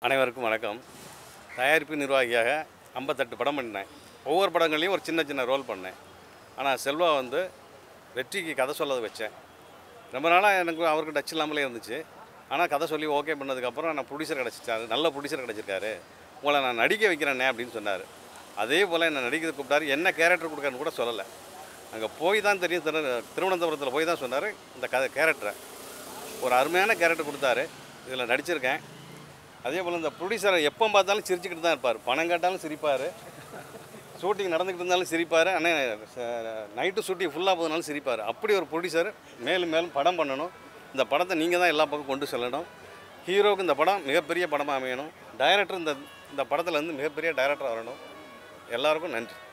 அனைவருக்கும் வணக்கம் தயாரிப்பு நிர்வாகியாக ஐம்பத்தெட்டு படம் பண்ணேன் ஒவ்வொரு படங்கள்லையும் ஒரு சின்ன சின்ன ரோல் பண்ணேன் ஆனால் செல்வா வந்து வெற்றிக்கு கதை சொல்ல வச்சேன் ரொம்ப நாளாக எனக்கு அவருக்கு டச் இல்லாமலே இருந்துச்சு ஆனால் கதை சொல்லி ஓகே பண்ணதுக்கப்புறம் நான் ப்ரொடியூசர் கிடச்சிட்டாரு நல்ல ப்ரொடியூசர் கிடச்சிருக்காரு உங்களை நான் நடிக்க வைக்கிறேனே அப்படின்னு சொன்னார் அதே போல் என்னை நடிக்க கூப்பிட்டாரு என்ன கேரக்டர் கொடுக்கறன்னு கூட சொல்லலை அங்கே போய் தான் தெரியும் திரு திருவனந்தபுரத்தில் போய் தான் சொன்னார் இந்த கதை கேரக்டரை ஒரு அருமையான கேரக்டர் கொடுத்தாரு இதில் நடிச்சிருக்கேன் அதே போல் இந்த ப்ரொடியூசரை எப்போ பார்த்தாலும் சிரிச்சுக்கிட்டு தான் இருப்பார் பணம் கேட்டாலும் சிரிப்பார் ஷூட்டிங் நடந்துக்கிட்டு இருந்தாலும் சிரிப்பார் ஆனால் நைட்டு ஷூட்டிங் ஃபுல்லாக போதுனாலும் சிரிப்பார் அப்படி ஒரு ப்ரொடியூசர் மேலும் மேலும் படம் பண்ணணும் இந்த படத்தை நீங்கள் தான் எல்லா பக்கம் கொண்டு செல்லணும் ஹீரோவுக்கு இந்த படம் மிகப்பெரிய படமாக அமையணும் டைரக்டர் இந்த இந்த படத்தில் வந்து மிகப்பெரிய டைரக்டர் வரணும் எல்லாருக்கும் நன்றி